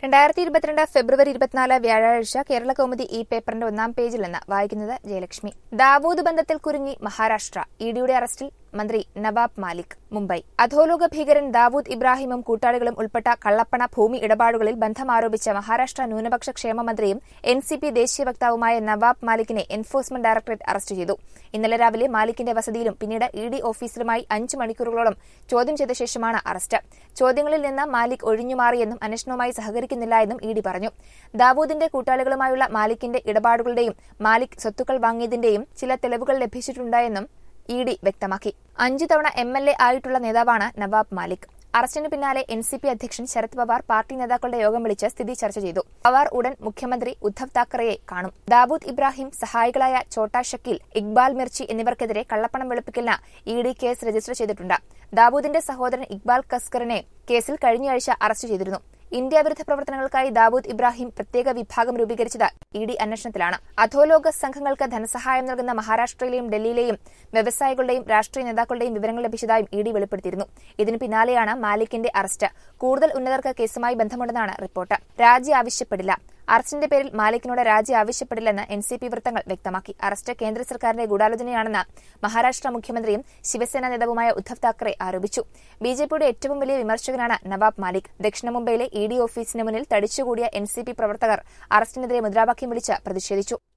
രണ്ടായിരത്തി ഇരുപത്തിരണ്ട് ഫെബ്രുവരി ഇരുപത്തിനാല് വ്യാഴാഴ്ച കേരള കൗമുദി ഈ പേപ്പറിന്റെ ഒന്നാം പേജിൽ നിന്ന് വായിക്കുന്നത് ജയലക്ഷ്മി ദാവൂദ് ബന്ധത്തിൽ കുരുങ്ങി മഹാരാഷ്ട്ര ഇഡിയുടെ അറസ്റ്റിൽ മന്ത്രി നവാബ് മാലിക് മുംബൈ അധോലോക ഭീകരൻ ദാവൂദ് ഇബ്രാഹിമും കൂട്ടാളികളും ഉൾപ്പെട്ട കള്ളപ്പണ ഭൂമി ഇടപാടുകളിൽ ബന്ധമാരോപിച്ച മഹാരാഷ്ട്ര ന്യൂനപക്ഷ ക്ഷേമ മന്ത്രിയും എൻ സി പി ദേശീയ വക്താവുമായ നവാബ് മാലിക്കിനെ എൻഫോഴ്സ്മെന്റ് ഡയറക്ടറേറ്റ് അറസ്റ്റ് ചെയ്തു ഇന്നലെ രാവിലെ മാലിക്കിന്റെ വസതിയിലും പിന്നീട് ഇ ഡി ഓഫീസിലുമായി അഞ്ച് മണിക്കൂറുകളോളം ചോദ്യം ചെയ്ത ശേഷമാണ് അറസ്റ്റ് ചോദ്യങ്ങളിൽ നിന്ന് മാലിക് ഒഴിഞ്ഞുമാറിയെന്നും അന്വേഷണവുമായി സഹകരിക്കുന്നില്ല എന്നും ഇ ഡി പറഞ്ഞു ദാവൂദിന്റെ കൂട്ടാളികളുമായുള്ള മാലിക്കിന്റെ ഇടപാടുകളുടെയും മാലിക് സ്വത്തുക്കൾ വാങ്ങിയതിന്റെയും ചില തെളിവുകൾ ലഭിച്ചിട്ടുണ്ടെന്നും ഇ ഡി വ്യക്തമാക്കി അഞ്ചു തവണ എം എൽ എ ആയിട്ടുള്ള നേതാവാണ് നവാബ് മാലിക് അറസ്റ്റിന് പിന്നാലെ എൻ സി പി അധ്യക്ഷൻ ശരത് പവാർ പാർട്ടി നേതാക്കളുടെ യോഗം വിളിച്ച് സ്ഥിതി ചർച്ച ചെയ്തു പവാർ ഉടൻ മുഖ്യമന്ത്രി ഉദ്ധവ് താക്കറെയെ കാണും ദാവൂദ് ഇബ്രാഹിം സഹായികളായ ഛോട്ടാ ഷക്കീൽ ഇക്ബാൽ മിർച്ചി എന്നിവർക്കെതിരെ കള്ളപ്പണം വെളുപ്പിക്കലിന് ഇ ഡി കേസ് രജിസ്റ്റർ ചെയ്തിട്ടുണ്ട് ദാവൂദിന്റെ സഹോദരൻ ഇക്ബാൽ കസ്കറിനെ കേസിൽ കഴിഞ്ഞയാഴ്ച അറസ്റ്റ് ചെയ്തിരുന്നു ഇന്ത്യ വിരുദ്ധ പ്രവർത്തനങ്ങൾക്കായി ദാവൂദ് ഇബ്രാഹിം പ്രത്യേക വിഭാഗം രൂപീകരിച്ചത് ഇ ഡി അന്വേഷണത്തിലാണ് അധോലോക സംഘങ്ങൾക്ക് ധനസഹായം നൽകുന്ന മഹാരാഷ്ട്രയിലെയും ഡൽഹിയിലെയും വ്യവസായികളുടെയും രാഷ്ട്രീയ നേതാക്കളുടെയും വിവരങ്ങൾ ലഭിച്ചതായും ഇ ഡി വെളിപ്പെടുത്തിയിരുന്നു ഇതിന് പിന്നാലെയാണ് മാലിക്കിന്റെ അറസ്റ്റ് കൂടുതൽ ഉന്നതർക്ക് കേസുമായി ബന്ധമുണ്ടെന്നാണ് റിപ്പോർട്ട് രാജി ആവശ്യപ്പെടില്ല അറസ്റ്റിന്റെ പേരിൽ മാലിക്കിനോട് രാജി ആവശ്യപ്പെടില്ലെന്ന് എൻ സി പി വൃത്തങ്ങൾ വ്യക്തമാക്കി അറസ്റ്റ് കേന്ദ്ര സർക്കാരിന്റെ ഗൂഢാലോചനയാണെന്ന് മഹാരാഷ്ട്ര മുഖ്യമന്ത്രിയും ശിവസേന നേതാവുമായ ഉദ്ധവ് താക്കറെ ആരോപിച്ചു ബിജെപിയുടെ ഏറ്റവും വലിയ വിമർശകനാണ് നവാബ് മാലിക് ദക്ഷിണ മുംബൈയിലെ ഇ ഡി ഓഫീസിന് മുന്നിൽ തടിച്ചുകൂടിയ എൻ സി പി പ്രവർത്തകർ അറസ്റ്റിനെതിരെ മുദ്രാവാക്യം വിളിച്ച് പ്രതിഷേധിച്ചു